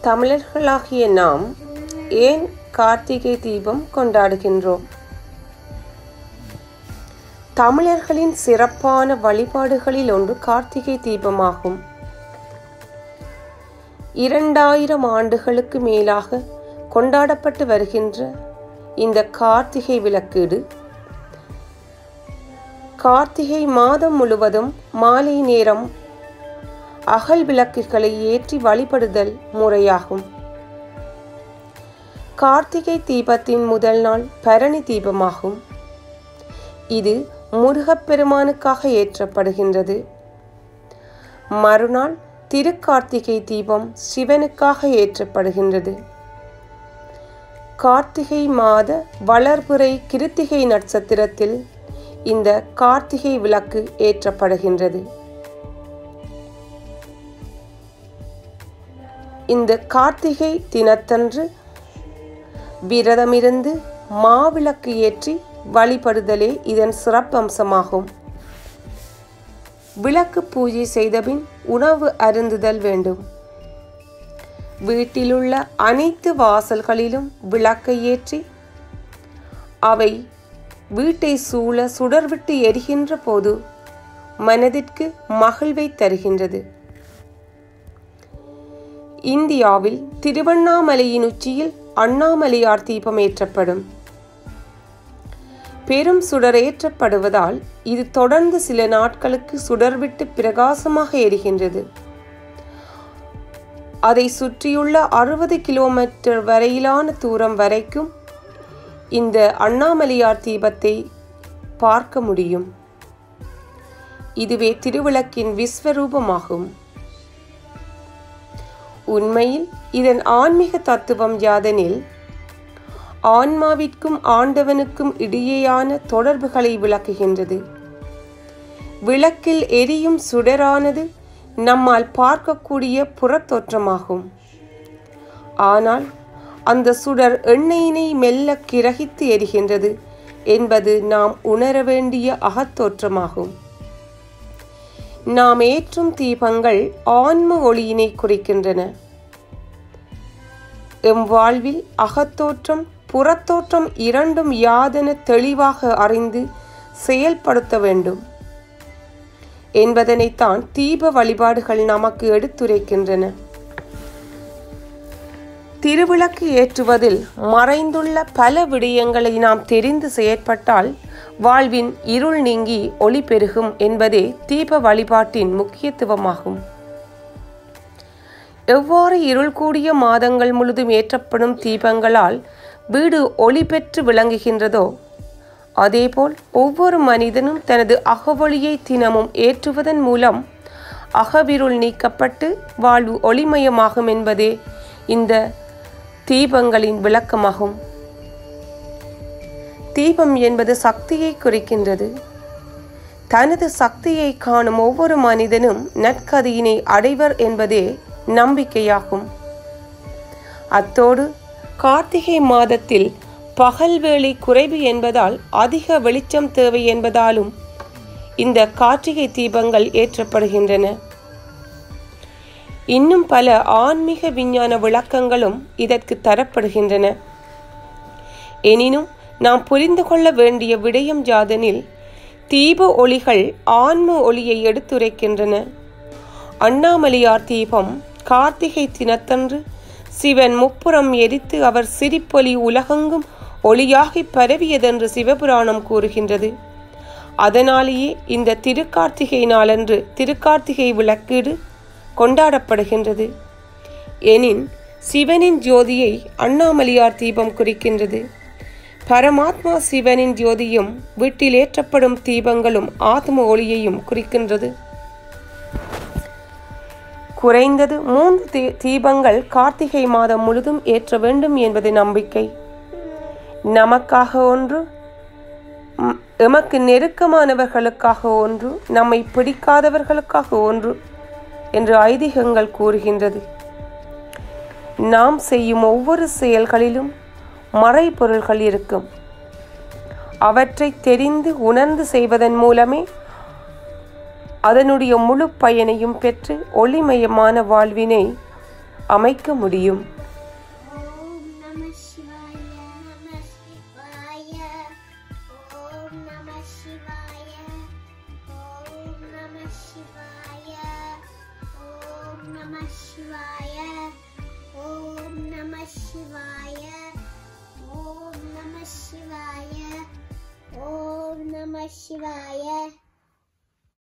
தமிழர்களாகிய நாம் ஏன் கார்த்திகை தீபம் கொண்டாடுகின்றோம் தமிழர்களின் சிறப்பான வழிபாடுகளில் ஒன்று கார்த்திகை தீபமாகும் இரண்டாயிரம் ஆண்டுகளுக்கு மேலாக கொண்டாடப்பட்டு வருகின்ற இந்த கார்த்திகை விளக்கீடு கார்த்திகை மாதம் முழுவதும் மாலை நேரம் அகல் விளக்குகளை ஏற்றி வழிபடுதல் முறையாகும் கார்த்திகை தீபத்தின் முதல் நாள் பரணி தீபமாகும் இது முருகப்பெருமானுக்காக ஏற்றப்படுகின்றது மறுநாள் திருக்கார்த்திகை தீபம் சிவனுக்காக ஏற்றப்படுகின்றது கார்த்திகை மாத வளர்புரை கிருத்திகை நட்சத்திரத்தில் இந்த கார்த்திகை விளக்கு ஏற்றப்படுகின்றது இந்த கார்த்திகை தினத்தன்று விரதமிருந்து மாவிளக்கு ஏற்றி வழிபடுதலே இதன் சிறப்பம்சமாகும் விளக்கு பூஜை செய்தபின் உணவு அருந்துதல் வேண்டும் வீட்டிலுள்ள அனைத்து வாசல்களிலும் விளக்கை ஏற்றி அவை வீட்டை சூழ சுடர்விட்டு எரிகின்ற போது மனதிற்கு மகிழ்வை தருகின்றது இந்தியாவில் திருவண்ணாமலையின் உச்சியில் அண்ணாமலையார் தீபம் ஏற்றப்படும் பெரும் சுடர் ஏற்றப்படுவதால் இது தொடர்ந்து சில நாட்களுக்கு சுடர்விட்டு பிரகாசமாக எரிகின்றது அதை சுற்றியுள்ள அறுபது கிலோமீட்டர் வரையிலான தூரம் வரைக்கும் இந்த அண்ணாமலையார் தீபத்தை பார்க்க முடியும் இதுவே திருவிளக்கின் விஸ்வரூபமாகும் உண்மையில் இதன் ஆன்மீக தத்துவம் யாதெனில் ஆன்மாவிற்கும் ஆண்டவனுக்கும் இடையேயான தொடர்புகளை விளக்குகின்றது விளக்கில் எரியும் சுடரானது நம்மால் பார்க்கக்கூடிய புறத்தோற்றமாகும் ஆனால் அந்த சுடர் எண்ணெயினை மெல்ல கிரகித்து எரிகின்றது என்பது நாம் உணர வேண்டிய அகத்தோற்றமாகும் நாம் ஏற்றும் தீபங்கள் ஆன்ம ஒளியினை குறிக்கின்றன எம் வாழ்வில் அகத்தோற்றம் புறத்தோற்றம் இரண்டும் யாதென தெளிவாக அறிந்து செயல்படுத்த வேண்டும் என்பதனைத்தான் தீப வழிபாடுகள் நமக்கு எடுத்துரைக்கின்றன திருவிளக்கு ஏற்றுவதில் மறைந்துள்ள பல விடயங்களை நாம் தெரிந்து செயற்பட்டால் வாழ்வின் இருள் நீங்கி ஒளி பெருகும் என்பதே தீப வழிபாட்டின் முக்கியத்துவமாகும் எவ்வாறு இருள் கூடிய மாதங்கள் முழுதும் ஏற்றப்படும் தீபங்களால் வீடு ஒளி பெற்று விளங்குகின்றதோ அதேபோல் ஒவ்வொரு மனிதனும் தனது அகவொளியை தினமும் ஏற்றுவதன் மூலம் அகவிருள் நீக்கப்பட்டு வாழ்வு ஒளிமயமாகும் என்பதே இந்த தீபங்களின் விளக்கமாகும் தீபம் என்பது சக்தியை குறிக்கின்றது தனது சக்தியை காணும் ஒவ்வொரு மனிதனும் நற்கதியினை அடைவர் என்பதே நம்பிக்கையாகும் அத்தோடு கார்த்திகை மாதத்தில் பகல் வேளை குறைவு என்பதால் அதிக வெளிச்சம் தேவை என்பதாலும் இந்த கார்த்திகை தீபங்கள் ஏற்றப்படுகின்றன இன்னும் பல ஆன்மீக விஞ்ஞான விளக்கங்களும் இதற்கு தரப்படுகின்றன எனினும் நாம் புரிந்து கொள்ள வேண்டிய விடயம் யாதெனில் தீப ஒளிகள் ஆன்ம ஒளியை எடுத்துரைக்கின்றன அண்ணாமலையார் தீபம் கார்த்திகை தினத்தன்று சிவன் முப்புறம் எரித்து அவர் சிரிப்பொலி உலகெங்கும் ஒளியாகி பரவியதென்று சிவபுராணம் கூறுகின்றது அதனாலேயே இந்த திருக்கார்த்திகை நாளன்று திருக்கார்த்திகை விளக்கீடு கொண்டாடப்படுகின்றது எனின் சிவனின் ஜோதியை அண்ணாமலையார் தீபம் குறிக்கின்றது பரமாத்மா சிவனின் ஜோதியும் வீட்டில் ஏற்றப்படும் தீபங்களும் ஆத்ம ஒளியையும் குறிக்கின்றது குறைந்தது மூன்று தீ தீபங்கள் கார்த்திகை மாதம் முழுதும் ஏற்ற வேண்டும் என்பது நம்பிக்கை நமக்காக ஒன்று எமக்கு நெருக்கமானவர்களுக்காக ஒன்று நம்மை பிடிக்காதவர்களுக்காக ஒன்று என்று ஐதீகங்கள் கூறுகின்றது நாம் செய்யும் ஒவ்வொரு செயல்களிலும் மறைபொருள்கள் இருக்கும் அவற்றை தெரிந்து உணர்ந்து செய்வதன் மூலமே அதனுடைய முழு பயனையும் பெற்று ஒளிமயமான வாழ்வினை அமைக்க முடியும் ஓம் நம சிவாய நம சிவாய ஓம் நம சிவாய ஓம் நம சிவாய ஓம் நம சிவாய ஓம் நம சிவாய ஓம் நம சிவாய ஓம் நம சிவாய